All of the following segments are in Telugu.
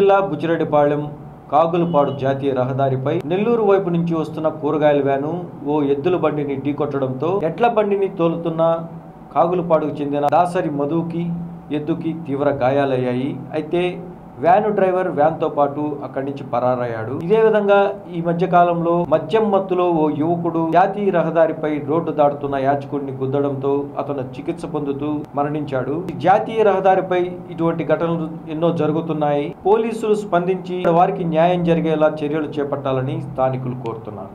జిల్లా బుచ్చిరెడ్డిపాళెం కాగులపాడు జాతీయ రహదారిపై నెల్లూరు వైపు నుంచి వస్తున్న కూరగాయల వ్యాను ఓ ఎద్దుల బండిని ఢీకొట్టడంతో ఎడ్ల బండిని తోలుతున్న కాగులపాడుకు చెందిన దాసరి మధుకి ఎద్దుకి తీవ్ర గాయాలయ్యాయి అయితే వ్యాను డ్రైవర్ వ్యాన్తో పాటు అక్కడి నుంచి పరారయ్యాడు ఇదే విధంగా ఈ మధ్య కాలంలో మద్యం మత్తులో ఓ యువకుడు జాతీయ రహదారిపై రోడ్డు దాటుతున్న యాచకుడిని గుద్దడంతో అతను చికిత్స పొందుతూ మరణించాడు ఈ జాతీయ రహదారిపై ఇటువంటి ఘటనలు ఎన్నో జరుగుతున్నాయి పోలీసులు స్పందించి వారికి న్యాయం జరిగేలా చర్యలు చేపట్టాలని స్థానికులు కోరుతున్నారు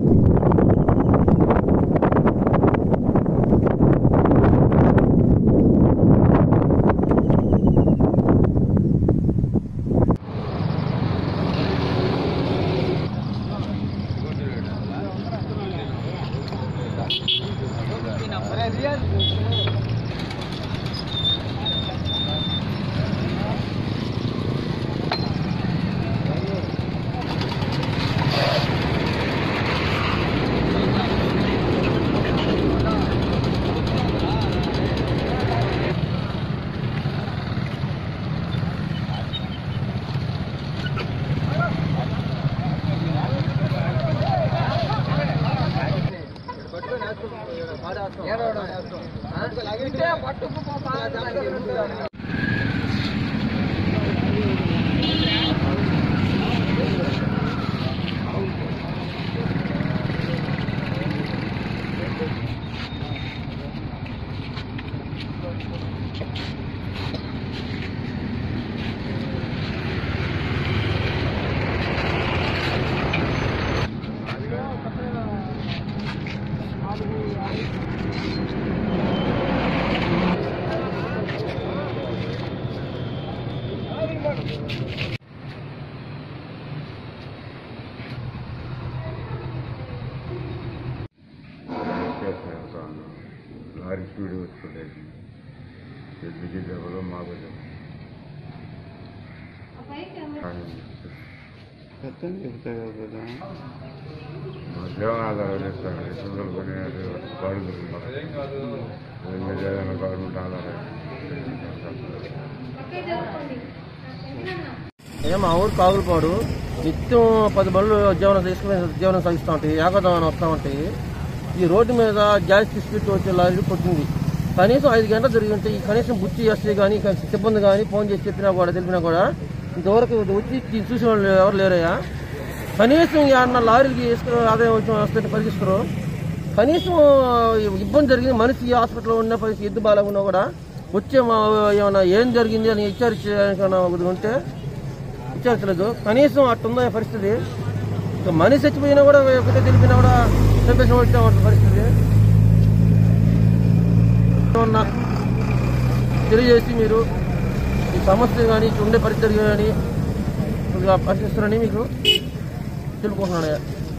చేస్తున్నాను సార్ లారీ స్పీడ్ వచ్చుకుంటేసి ఎద్దుకి దెబ్బలు మాకు దెబ్బలు. కానీ మా జీవనాధారం ఇస్తాను ఇసుకలు కొని బాడుగులు మీరు ఏదైనా గవర్నమెంట్ ఆధారం ఏ మా ఊరు కాగులపాడు నిత్యం పది బళ్ళు జీవనం తీసుకుని జీవనం సాగిస్తూ ఉంటాయి ఏకదామని వస్తూ ఉంటాయి ఈ రోడ్డు మీద గ్యాస్ స్పీడ్ వచ్చే లారీ కొట్టింది కనీసం ఐదు గంటలు జరిగి ఉంటే ఈ కనీసం బుచ్చి చేస్తే కానీ సిబ్బంది కానీ ఫోన్ చేసి చెప్పినా కూడా తెలిపినా కూడా ఇంతవరకు వచ్చి దీన్ని చూసిన వాళ్ళు ఎవరు లేరయ్యా కనీసం ఏమన్నా లారీలకి ఇసుక ఆదాయం వచ్చి వస్తే పరిగిస్తారు కనీసం ఇబ్బంది జరిగింది మనిషి హాస్పిటల్లో ఉన్న పరిస్థితి ఎద్దు బాగాలేకున్నా కూడా వచ్చే మా ఏమైనా ఏం జరిగింది అని విచారించడానికి ఉంటే విచారించలేదు కనీసం అట్టుందో ఈ పరిస్థితి ఇంకా మనిషి చచ్చిపోయినా కూడా ఎప్పుడైతే తెలిపినా కూడా చంపేసిన వచ్చే పరిస్థితి ఏమన్నా తెలియజేసి మీరు ఈ సమస్య కానీ ఇక్కడ ఉండే పరిస్థితి కానీ పరిశీలిస్తారని మీకు తెలుపుకుంటున్నాను